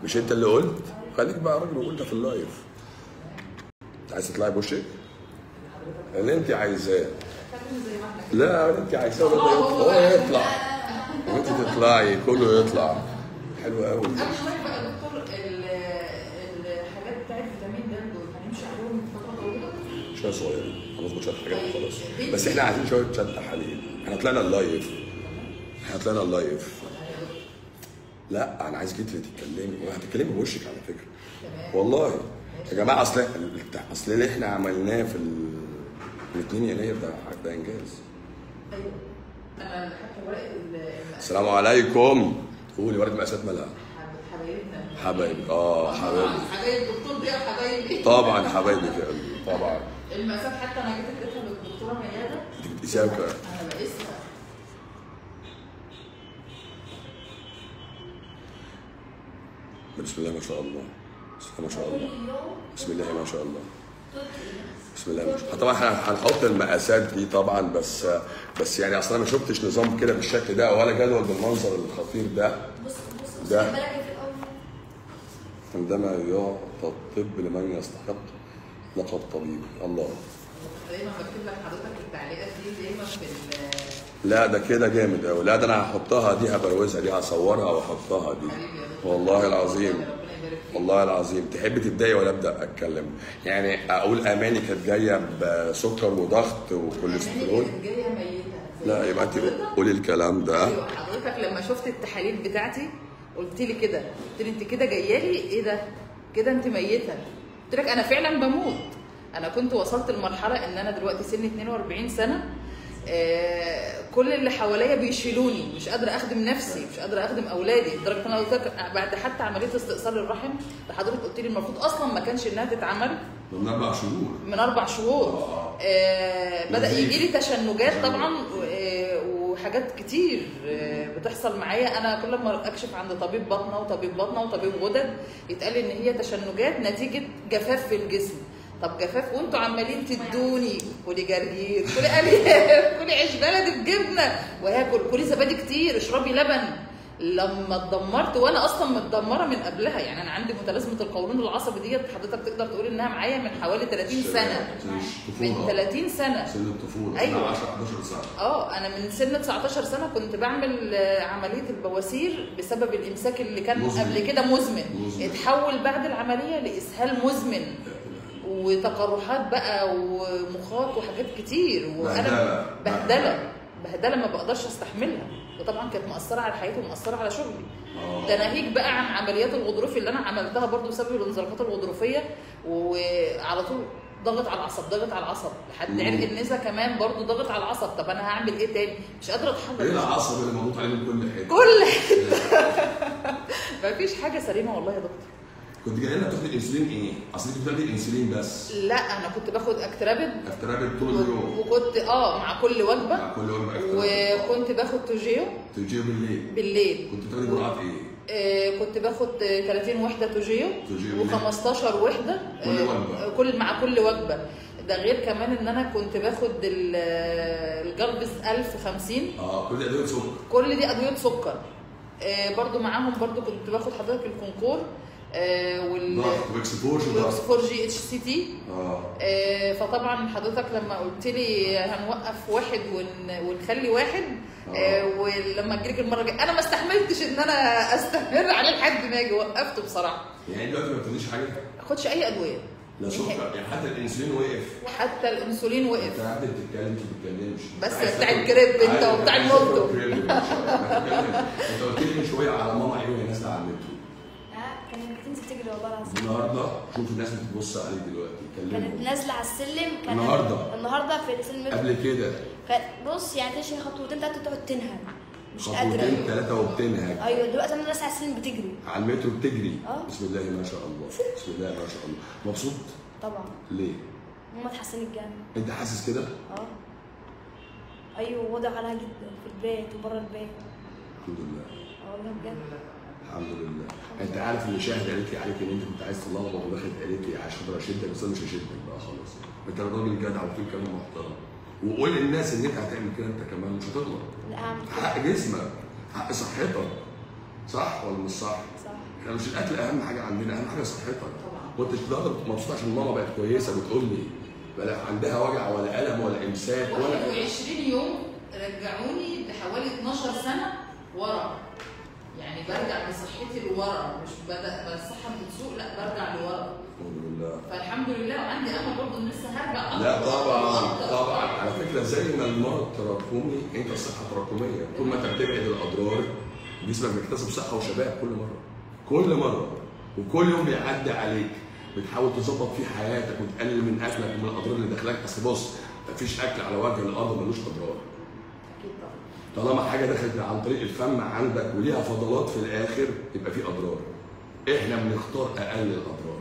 مش انت اللي قلت خليك بقى راجل وقول ده في اللايف عايز تطلعي بوشك اللي انت عايزاه لا اللي انت عايزاه هو هو يطلع وانت تطلعي كله يطلع حلو قوي قبل شويه بقى يا دكتور ال- الحاجات بتاعت فيتامين د دول هنمشي عليهم فتره طويله شويه صغيرين هنظبط شويه حاجات وخلاص بس احنا عايزين شويه شد حليب احنا طلعنا اللايف احنا طلعنا اللايف لا انا عايز جيت تتكلمي وهتتكلمي بوشك على فكره والله يا جماعه اصل اصل اللي احنا عملناه في ال ال 2 يناير ده ده انجاز ايوه انا حتى ورقه ال- ال- السلام عليكم قولي ورقه مقاسات مالها حب- حبايبنا حبايبي اه حبايبي حبايب الدكتور دي حبايبي طبعا حبايبي يا قلبي طبعا المقاسات حتى انا جيت اديتها للدكتوره مياده انت بتقيسيها بكام؟ انا بقيسها بسم الله ما شاء الله بسم الله ما شاء الله بسم الله ما شاء الله بسم الله ما شاء الله طبعا احنا هنحط المقاسات دي طبعا بس بس يعني اصلا ما شفتش نظام كده بالشكل ده ولا جدول بالمنظر الخطير ده بص بص بص ده. خلي بالك في الاول عندما يعطى الطب لمن يستحق لقب طبيب الله دايما بكتب لك حضرتك التعليقات دي دايما في ال- لا ده كده جامد قوي لا ده انا هحطها دي هبروزها دي هصورها واحطها دي حبيبي يا دكتور. والله العظيم ربنا يبارك فيك والله العظيم تحب تبداي ولا ابدا اتكلم يعني اقول اماني كانت جايه بسكر وضغط وكوليسترول كانت جايه ميته لا يبقى انت حضرتك- قولي الكلام ده ايوه حضرتك لما شفت التحاليل بتاعتي قلت لي كده قلت لي انت كده جايه لي ايه ده كده انت ميته قلت لك انا فعلا بموت انا كنت وصلت لمرحله ان انا دلوقتي سني 42 سنه آه كل اللي حواليا بيشيلوني مش قادره اخدم نفسي مش قادره اخدم اولادي لدرجه ان انا قلت لك بعد حتى عمليه استئصال الرحم حضرتك قلت لي المفروض اصلا ما كانش انها تتعمل من اربع شهور من اربع شهور آه بدا نزيف. يجي لي تشنجات طبعا آه، وحاجات كتير آه، بتحصل معايا انا كل ما اكشف عند طبيب بطنه وطبيب بطنه وطبيب غدد يتقال لي ان هي تشنجات نتيجه جفاف في الجسم طب جفاف وانتوا عمالين تدوني كلي جرجير كلي الياف كلي عيش بلدي بجبنه وهاكل كلي زبادي كتير اشربي لبن لما اتدمرت وانا اصلا متدمره من قبلها يعني انا عندي متلازمه القولون العصبي ديت حضرتك تقدر تقول انها معايا من حوالي 30 سنه من 30 سنه سن الطفوله أيوة. 10 11 سنه اه انا من سن 19 سنه كنت بعمل آه، عمليه البواسير بسبب الامساك اللي كان مزمن. قبل كده مزمن مزمن. اتحول بعد العمليه لاسهال مزمن وتقرحات بقى ومخاط وحاجات كتير وانا بهدلة. بهدله بهدله ما بقدرش استحملها وطبعا كانت مأثره على حياتي ومأثره على شغلي آه. ده ناهيك بقى عن عمليات الغضروف اللي انا عملتها برضو بسبب الانزلاقات الغضروفيه وعلى طول ضغط على العصب ضغط على العصب لحد مم. عرق النسا كمان برضو ضغط على العصب طب انا هعمل ايه تاني مش قادره اتحرك ايه العصب اللي موجود عليه من كل حته كل مفيش حاجه سليمه والله يا دكتور كنت جاي لنا تاخد الانسولين ايه؟ اصل انت بتاخدي الانسولين بس لا انا كنت باخد اكترابد افترابل طول اليوم وكنت اه مع كل وجبه مع كل يوم افترابل وكنت باخد توجيو تجي بالليل بالليل كنت بتاخدي جرعات ايه؟ آه، كنت باخد آه، 30 وحده توجيو توجيو و15 وحده كل آه، وجبة. كل مع كل وجبه ده غير كمان ان انا كنت باخد ال- آه، الجلبس 1050 اه كل ده ادويه سكر كل دي ادويه سكر آه، برضو معاهم برضو كنت باخد حضرتك الكونكور آه، وال ضغط واكسبوجر ضغط واكسفور جي اتش سي تي اه آه، فطبعا حضرتك لما قلت لي هنوقف واحد ون... ونخلي واحد آه، ولما تجيلك المره الجايه انا ما استحملتش ان انا استمر عليه لحد ما اجي وقفته بصراحه يعني دلوقتي ما بتاخديش حاجه ما اخدش اي ادويه لا سكر يعني حتى الانسولين وقف حتى الانسولين وقف انت قاعد بتتكلم انت ما بتتكلمش بس عايز بتاع تاكل- الكريب انت عايز- وبتاع عايز المولتو. تاكل كريب يا باشا. ما تتكلم. انت قلت لي من شويه على ماما عيوني نازله على النت اه كانت بتنزل تجري والله العظيم النهارده شوف الناس بتبص عليك دلوقتي كانت كلمهم نازله على السلم كانت النهاردة؟ النهارده في سلم قبل كده كانت بص يعني تمشي خطوتين ثلاثه تقعد تنهج مش قادره خطوتين ثلاثه وبتنهج ايوه دلوقتي انا نازله على السلم بتجري على المترو بتجري اه. بسم الله ما شاء الله بسم الله ما شاء الله مبسوط طبعا ليه ماما اتحسنت جامد انت حاسس كده اه ايوه واضح عليها جدا في البيت وبره البيت الحمد لله اه والله بجد الحمد لله انت عارف ان شاهد قالت لي عليك ان انت كنت عايز تلخبط وداخل قالت لي عشان اقدر اشدك بس انا مش هشدك بقى خلاص انت راجل جدع وبتقول كلام محترم وقول للناس ان انت هتعمل كده انت كمان مش هتغلط لا اعمل كده حق جسمك حق صحتك صح ولا مش صح؟ صح احنا مش الاكل اهم حاجه عندنا اهم حاجه صحتك طبعا. وانت النهارده مبسوط عشان ماما بقت كويسه بتقول لي ولا عندها وجع ولا الم ولا امساك ولا 21 يوم رجعوني لحوالي 12 سنه ورا يعني برجع بصحتي لورا مش بدا الصحه بتسوق لا برجع لورا الحمد لله فالحمد لله وعندي امل برضه ان لسه هرجع لا أفضل طبعا وأفضل. طبعا على فكره زي ما المرض تراكمي انت الصحه تراكميه طول ما انت بتبعد الاضرار جسمك بيكتسب صحه وشباب كل مره كل مره وكل يوم بيعدي عليك بتحاول تظبط فيه حياتك وتقلل من اكلك ومن الاضرار اللي داخلك اصل بص مفيش اكل على وجه الارض ملوش اضرار اكيد طبعا طالما حاجه دخلت عن طريق الفم عندك وليها فضلات في الاخر يبقى في اضرار احنا بنختار اقل الاضرار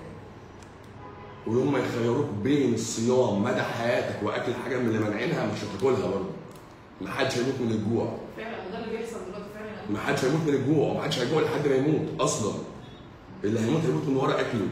ويوم ما يخيروك بين الصيام مدى حياتك واكل حاجه من اللي مانعينها مش هتاكلها برضه ما حدش هيموت من الجوع فعلا وده اللي بيحصل دلوقتي فعلا ما حدش هيموت من الجوع وما حدش هيجوع لحد ما يموت اصلا اللي هيموت هيموت من ورا اكله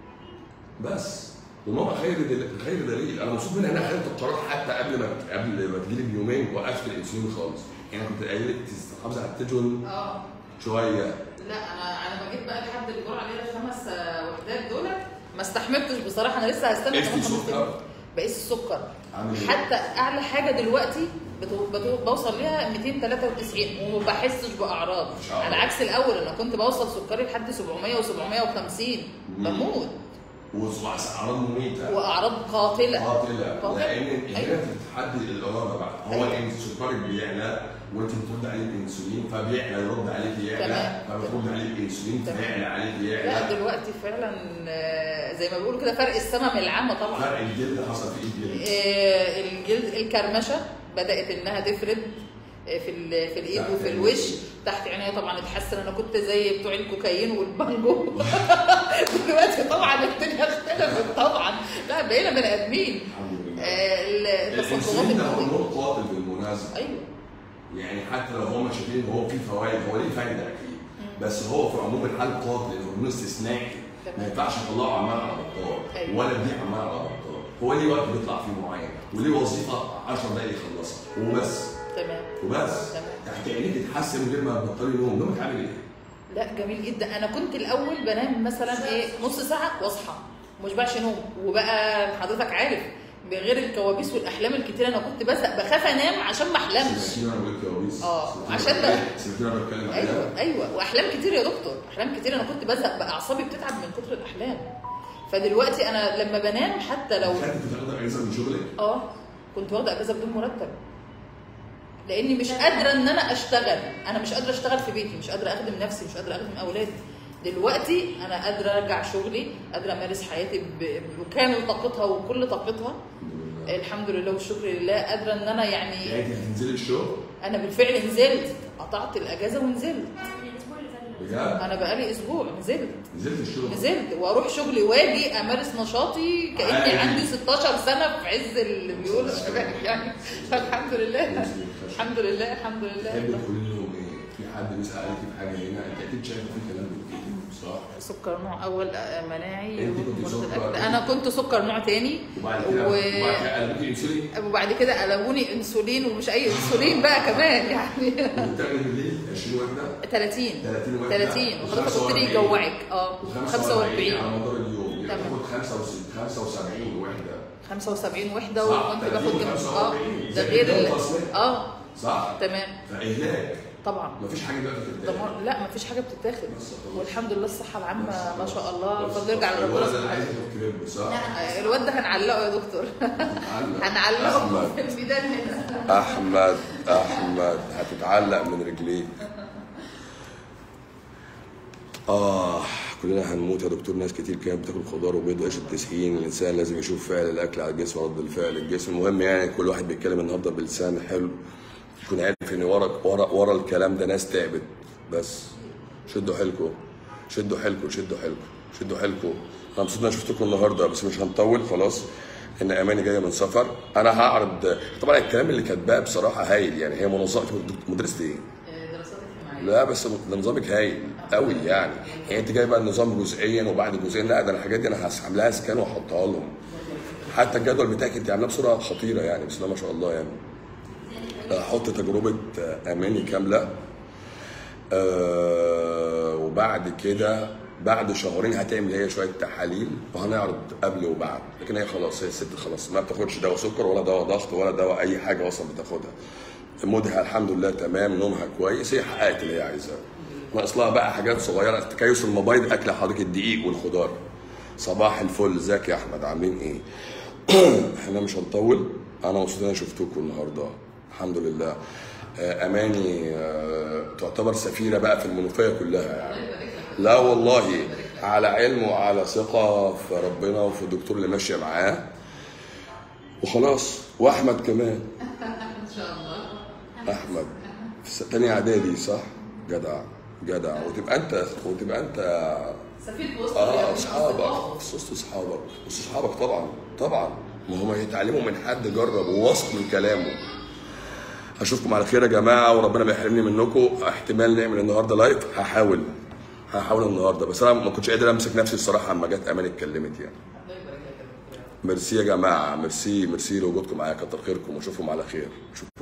بس وماما خير دل... خير دليل انا مبسوط منها انها خدت القرار حتى قبل ما قبل ما تجيلي بيومين وقفت الانسولين خالص يعني كنت قايل لك تحافظي على التجن اه شويه لا انا انا بجيب بقى لحد الجرعه اللي هي الخمس آه، وحدات دول ما استحملتش بصراحه انا لسه هستنى قستي كمان خمس سكر؟ أيام. بقيس السكر عامل ايه؟ حتى اعلى حاجه دلوقتي بتو- بتو- بوصل ليها 293 وما بحسش باعراض ما شاء الله. على عكس الاول انا كنت بوصل سكري لحد 700 و750 مم. بموت واعراض مميته واعراض قاتله قاتله قاتلة. لان هنا أيوة. بتتحدي الاراده بقى هو أيوة. انت سكرك بيعلى وانت بترد عليه الانسولين فبيعلى يرد عليك يعلى تمام. فبترد عليه الانسولين تمام. فيعلى عليك لا يعلى دلوقتي فعلا آه، زي ما بيقولوا كده فرق السما من العامه طبعا فرق الجلد حصل في ايه الجلد؟ آه، الجلد الكرمشه بدات انها تفرد آه، في ال- في الايد تحت وفي عينيها. الوش تحت عينيا طبعا اتحسن انا كنت زي بتوع الكوكايين والبانجو دلوقتي طبعا الدنيا اختلفت طبعا لا بقينا بني ادمين الحمد لله آه، ال- التصرفات الانسولين ده الجديدة. هرمون قاتل بالمناسبه ايوه يعني حتى لو هم شايفين ان هو فيه فوائد هو ليه فايده اكيد بس هو في عموم الحال قاتل الهرمون استثنائي ما ينفعش اطلعه عمال على بطال أيوة. ولا دي عمال على بطال هو ليه وقت بيطلع فيه معين وليه وظيفه 10 دقايق يخلصها وبس تمام وبس تمام. تحت عينيك تتحسن من غير ما تبطلي نوم نومك عامل ايه؟ لا جميل جدا انا كنت الاول بنام مثلا ايه نص ساعه واصحى مش بقاش نوم وبقى حضرتك عارف بغير الكوابيس والاحلام الكتير انا كنت بزهق بخاف انام عشان ما احلمش سمعتيني انا بقول كوابيس آه، سمعتيني عشان أنا ده- بتكلم- سمعتيني انا بتكلم عليها ايوه ايوه واحلام كتير يا دكتور احلام كتير انا كنت بزهق بقى اعصابي بتتعب من كتر الاحلام فدلوقتي انا لما بنام حتى لو خدت بتاخد اجازه من شغلك؟ اه كنت واخده اجازه بدون مرتب لاني مش قادره ان انا اشتغل انا مش قادره اشتغل في بيتي مش قادره اخدم نفسي مش قادره اخدم اولادي دلوقتي انا قادره ارجع شغلي قادره امارس حياتي ب- بكامل طاقتها وكل طاقتها الحمد لله. الحمد لله والشكر لله قادره ان انا يعني يعني انت هتنزلي الشغل؟ انا بالفعل نزلت قطعت الاجازه ونزلت الاسبوع اللي فات بجد؟ انا بقالي اسبوع نزلت نزلت الشغل؟ نزلت واروح شغلي واجي امارس نشاطي كاني عادي. عندي 16 سنه في عز اللي بيقولوا الشباب يعني فالحمد لله الحمد لله الحمد تحب لله تقولي لهم ايه؟ في حد بيسال عليك في حاجه هنا انت اكيد شايف في كلام بيتكتب صح؟ سكر نوع اول آه، مناعي أنت كنت مرض سكر. الأكل. انا كنت سكر نوع تاني وبعد كده و- وبعد كده قلبتي انسولين وبعد كده قلبوني انسولين ومش اي انسولين بقى كمان يعني وبتعمل بالليل 20 وجبه 30 30 وجبه 30 وحضرتك قلت لي يجوعك اه و45 45 على مدار اليوم يبقى تمام. تاخد 65 75 وحده 75 وحده صح، وكنت 30 باخد جنب- اه 45 ده زي غير الدم ال- التصنيع. اه صح؟ تمام فاهلاك طبعا مفيش حاجه دلوقتي بتتاكل دمار لا مفيش حاجه بتتاخد بس خلاص. والحمد لله الصحه العامه بس ما شاء الله بس فضل يرجع خلاص. لربنا الولد اللي عايز سبحانه ياخد كريب صح؟ لا، الواد ده هنعلقه يا دكتور هنعلق. هنعلقه أحمد. في الميدان هنا احمد احمد هتتعلق من رجليك اه كلنا هنموت يا دكتور ناس كتير كانت بتاكل خضار وبيض وعيش التسخين الانسان لازم يشوف فعل الاكل على الجسم ورد الفعل الجسم المهم يعني كل واحد بيتكلم النهارده بلسان حلو يكون عارف ان ورا ورا ورا الكلام ده ناس تعبت بس شدوا حيلكم شدوا حيلكم شدوا حيلكم شدوا حيلكم انا مبسوط ان انا شفتكم النهارده بس مش هنطول خلاص ان اماني جايه من سفر انا هعرض طبعا الكلام اللي كاتباه بصراحه هايل يعني هي منظمه مدرسه ايه؟ دراسات اجتماعيه لا بس ده نظامك هايل قوي يعني يعني انت جايبه النظام جزئيا وبعد جزئين لا ده انا الحاجات دي انا هعملها سكان واحطها لهم حتى الجدول بتاعك انت عاملاه بصوره خطيره يعني بسم الله ما شاء الله يعني هحط تجربه اماني كامله آه وبعد كده بعد شهرين هتعمل هي شويه تحاليل وهنعرض قبل وبعد لكن هي خلاص هي الست خلاص ما بتاخدش دواء سكر ولا دواء ضغط ولا دواء اي حاجه اصلا بتاخدها مودها الحمد لله تمام نومها كويس هي حققت اللي هي عايزاه ناقص لها بقى حاجات صغيره تكيس المبايض اكل حضرتك الدقيق والخضار صباح الفل ازيك يا احمد عاملين ايه احنا مش هنطول انا مبسوط ان انا شفتكم النهارده الحمد لله آه، اماني آه، تعتبر سفيره بقى في المنوفيه كلها يعني لا والله على علم وعلى ثقه في ربنا وفي الدكتور اللي ماشيه معاه وخلاص واحمد كمان ان شاء الله احمد في س- تانية اعدادي صح جدع جدع وتبقى انت وتبقى انت سفير في وسط اه الرياضيين اصحابك أصدقاء. في وسط اصحابك وسط اصحابك طبعا طبعا ما هم يتعلموا من حد جرب وواثق من كلامه اشوفكم على خير يا جماعه وربنا ما يحرمني منكم احتمال نعمل النهارده لايف هحاول هحاول النهارده بس انا ما كنتش قادر امسك نفسي الصراحه اما جت امان اتكلمت يعني الله يبارك لك يا دكتور. ميرسي يا جماعه ميرسي ميرسي لوجودكم معايا كتر خيركم واشوفكم على خير